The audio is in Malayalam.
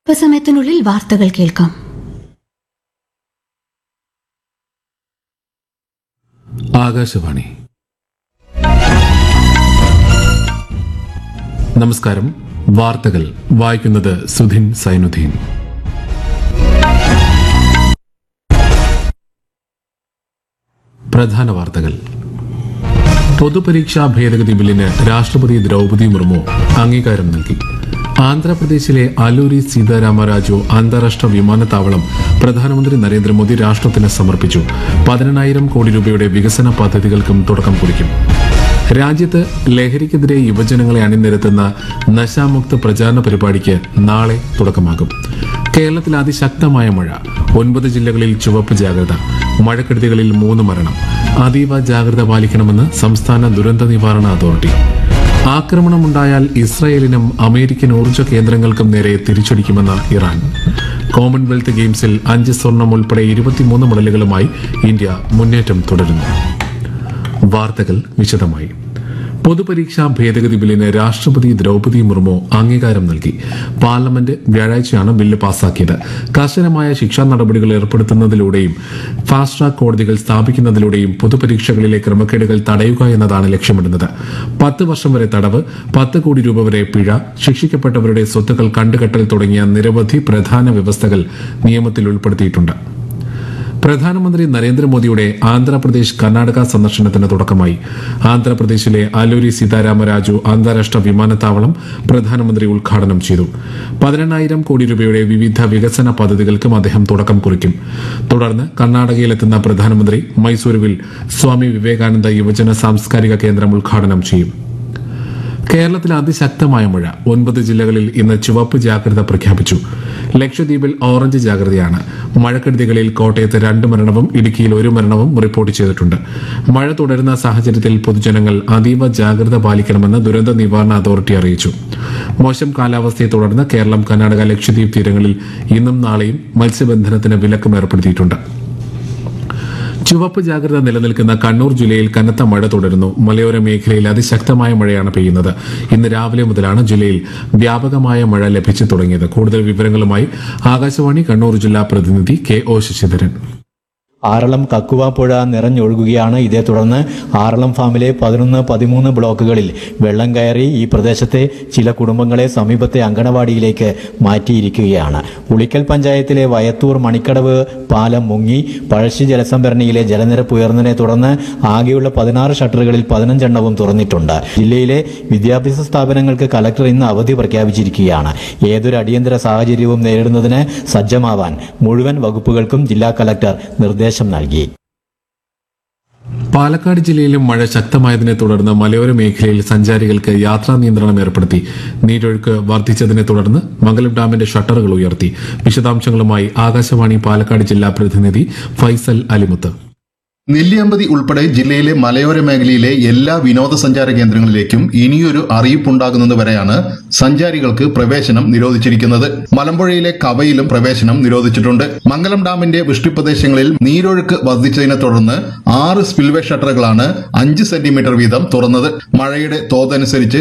അല്പസമയത്തിനുള്ളിൽ വാർത്തകൾ കേൾക്കാം ആകാശവാണി നമസ്കാരം വാർത്തകൾ വായിക്കുന്നത് സുധിൻ സൈനുദ്ദീൻ പ്രധാന വാർത്തകൾ പൊതുപരീക്ഷാ ഭേദഗതി ബില്ലിന് രാഷ്ട്രപതി ദ്രൗപദി മുർമു അംഗീകാരം നൽകി ആന്ധ്രാപ്രദേശിലെ അലൂരി സീതാരാമരാജു അന്താരാഷ്ട്ര വിമാനത്താവളം പ്രധാനമന്ത്രി നരേന്ദ്രമോദി രാഷ്ട്രത്തിന് സമർപ്പിച്ചു പതിനെണ്ണായിരം കോടി രൂപയുടെ വികസന പദ്ധതികൾക്കും തുടക്കം കുറിക്കും രാജ്യത്ത് ലഹരിക്കെതിരെ യുവജനങ്ങളെ അണിനിരത്തുന്ന നശാമുക്ത പ്രചാരണ പരിപാടിക്ക് നാളെ തുടക്കമാകും കേരളത്തിൽ അതിശക്തമായ മഴ ഒൻപത് ജില്ലകളിൽ ചുവപ്പ് ജാഗ്രത മഴക്കെടുതികളിൽ മൂന്ന് മരണം അതീവ ജാഗ്രത പാലിക്കണമെന്ന് സംസ്ഥാന ദുരന്ത നിവാരണ അതോറിറ്റി ആക്രമണമുണ്ടായാൽ ഇസ്രയേലിനും അമേരിക്കൻ ഊർജ്ജ കേന്ദ്രങ്ങൾക്കും നേരെ തിരിച്ചടിക്കുമെന്ന് ഇറാൻ കോമൺവെൽത്ത് ഗെയിംസിൽ അഞ്ച് സ്വർണം ഉൾപ്പെടെ ഇരുപത്തിമൂന്ന് മെഡലുകളുമായി ഇന്ത്യ മുന്നേറ്റം തുടരുന്നു വാർത്തകൾ വിശദമായി പൊതുപരീക്ഷാ ഭേദഗതി ബില്ലിന് രാഷ്ട്രപതി ദ്രൗപദി മുർമു അംഗീകാരം നൽകി പാർലമെന്റ് വ്യാഴാഴ്ചയാണ് ബില്ല് പാസാക്കിയത് കർശനമായ ശിക്ഷാ നടപടികൾ ഏർപ്പെടുത്തുന്നതിലൂടെയും ഫാസ്റ്റ് ട്രാക്ക് കോടതികൾ സ്ഥാപിക്കുന്നതിലൂടെയും പൊതുപരീക്ഷകളിലെ ക്രമക്കേടുകൾ തടയുക എന്നതാണ് ലക്ഷ്യമിടുന്നത് പത്ത് വർഷം വരെ തടവ് പത്ത് കോടി രൂപ വരെ പിഴ ശിക്ഷിക്കപ്പെട്ടവരുടെ സ്വത്തുക്കൾ കണ്ടുകെട്ടൽ തുടങ്ങിയ നിരവധി പ്രധാന വ്യവസ്ഥകൾ നിയമത്തിൽ ഉൾപ്പെടുത്തിയിട്ടുണ്ട് പ്രധാനമന്ത്രി നരേന്ദ്രമോദിയുടെ ആന്ധ്രാപ്രദേശ് കർണാടക സന്ദർശനത്തിന് തുടക്കമായി ആന്ധ്രാപ്രദേശിലെ അലൂരി സീതാരാമരാജു അന്താരാഷ്ട്ര വിമാനത്താവളം പ്രധാനമന്ത്രി ഉദ്ഘാടനം ചെയ്തു പതിനെണ്ണായിരം കോടി രൂപയുടെ വിവിധ വികസന പദ്ധതികൾക്കും അദ്ദേഹം തുടക്കം കുറിക്കും തുടർന്ന് കർണാടകയിലെത്തുന്ന പ്രധാനമന്ത്രി മൈസൂരുവിൽ സ്വാമി വിവേകാനന്ദ യുവജന സാംസ്കാരിക കേന്ദ്രം ഉദ്ഘാടനം ചെയ്യും കേരളത്തിൽ അതിശക്തമായ മഴ ഒൻപത് ജില്ലകളിൽ ഇന്ന് ചുവപ്പ് ജാഗ്രത പ്രഖ്യാപിച്ചു ലക്ഷദ്വീപിൽ ഓറഞ്ച് ജാഗ്രതയാണ് മഴക്കെടുതികളിൽ കോട്ടയത്ത് രണ്ട് മരണവും ഇടുക്കിയിൽ ഒരു മരണവും റിപ്പോർട്ട് ചെയ്തിട്ടുണ്ട് മഴ തുടരുന്ന സാഹചര്യത്തിൽ പൊതുജനങ്ങൾ അതീവ ജാഗ്രത പാലിക്കണമെന്ന് ദുരന്ത നിവാരണ അതോറിറ്റി അറിയിച്ചു മോശം കാലാവസ്ഥയെ തുടർന്ന് കേരളം കർണാടക ലക്ഷദ്വീപ് തീരങ്ങളിൽ ഇന്നും നാളെയും മത്സ്യബന്ധനത്തിന് വിലക്കും ഏർപ്പെടുത്തിയിട്ടുണ്ട് ചുവപ്പ് ജാഗ്രത നിലനിൽക്കുന്ന കണ്ണൂർ ജില്ലയിൽ കനത്ത മഴ തുടരുന്നു മലയോര മേഖലയിൽ അതിശക്തമായ മഴയാണ് പെയ്യുന്നത് ഇന്ന് രാവിലെ മുതലാണ് ജില്ലയിൽ വ്യാപകമായ മഴ ലഭിച്ചു തുടങ്ങിയത് കൂടുതൽ വിവരങ്ങളുമായി ആകാശവാണി കണ്ണൂർ ജില്ലാ പ്രതിനിധി കെ ഒ ശശിധരൻ ആറളം കക്കുവ പുഴ നിറഞ്ഞൊഴുകുകയാണ് ഇതേ തുടർന്ന് ആറളം ഫാമിലെ പതിനൊന്ന് പതിമൂന്ന് ബ്ലോക്കുകളിൽ വെള്ളം കയറി ഈ പ്രദേശത്തെ ചില കുടുംബങ്ങളെ സമീപത്തെ അങ്കണവാടിയിലേക്ക് മാറ്റിയിരിക്കുകയാണ് ഉളിക്കൽ പഞ്ചായത്തിലെ വയത്തൂർ മണിക്കടവ് പാലം മുങ്ങി പഴശ്ശി ജലസംഭരണിയിലെ ജലനിരപ്പ് ഉയർന്നതിനെ തുടർന്ന് ആകെയുള്ള പതിനാറ് ഷട്ടറുകളിൽ പതിനഞ്ചെണ്ണവും തുറന്നിട്ടുണ്ട് ജില്ലയിലെ വിദ്യാഭ്യാസ സ്ഥാപനങ്ങൾക്ക് കലക്ടർ ഇന്ന് അവധി പ്രഖ്യാപിച്ചിരിക്കുകയാണ് ഏതൊരു അടിയന്തര സാഹചര്യവും നേരിടുന്നതിന് സജ്ജമാവാൻ മുഴുവൻ വകുപ്പുകൾക്കും ജില്ലാ കലക്ടർ നിർദ്ദേശം നൽകി പാലക്കാട് ജില്ലയിലും മഴ ശക്തമായതിനെ തുടർന്ന് മലയോര മേഖലയിൽ സഞ്ചാരികൾക്ക് യാത്രാ നിയന്ത്രണം ഏർപ്പെടുത്തി നീരൊഴുക്ക് വർദ്ധിച്ചതിനെ തുടർന്ന് മംഗലം ഡാമിന്റെ ഷട്ടറുകൾ ഉയർത്തി വിശദാംശങ്ങളുമായി ആകാശവാണി പാലക്കാട് ജില്ലാ പ്രതിനിധി ഫൈസൽ അലിമുത്ത് നെല്ലിയമ്പതി ഉൾപ്പെടെ ജില്ലയിലെ മലയോര മേഖലയിലെ എല്ലാ വിനോദസഞ്ചാര കേന്ദ്രങ്ങളിലേക്കും ഇനിയൊരു അറിയിപ്പുണ്ടാകുന്നത് വരെയാണ് സഞ്ചാരികൾക്ക് പ്രവേശനം നിരോധിച്ചിരിക്കുന്നത് മലമ്പുഴയിലെ കവയിലും പ്രവേശനം നിരോധിച്ചിട്ടുണ്ട് മംഗലം ഡാമിന്റെ വൃഷ്ടിപ്രദേശങ്ങളിൽ നീരൊഴുക്ക് വർദ്ധിച്ചതിനെ തുടർന്ന് ആറ് സ്പിൽവേ ഷട്ടറുകളാണ് അഞ്ച് സെന്റിമീറ്റർ വീതം തുറന്നത് മഴയുടെ തോതനുസരിച്ച്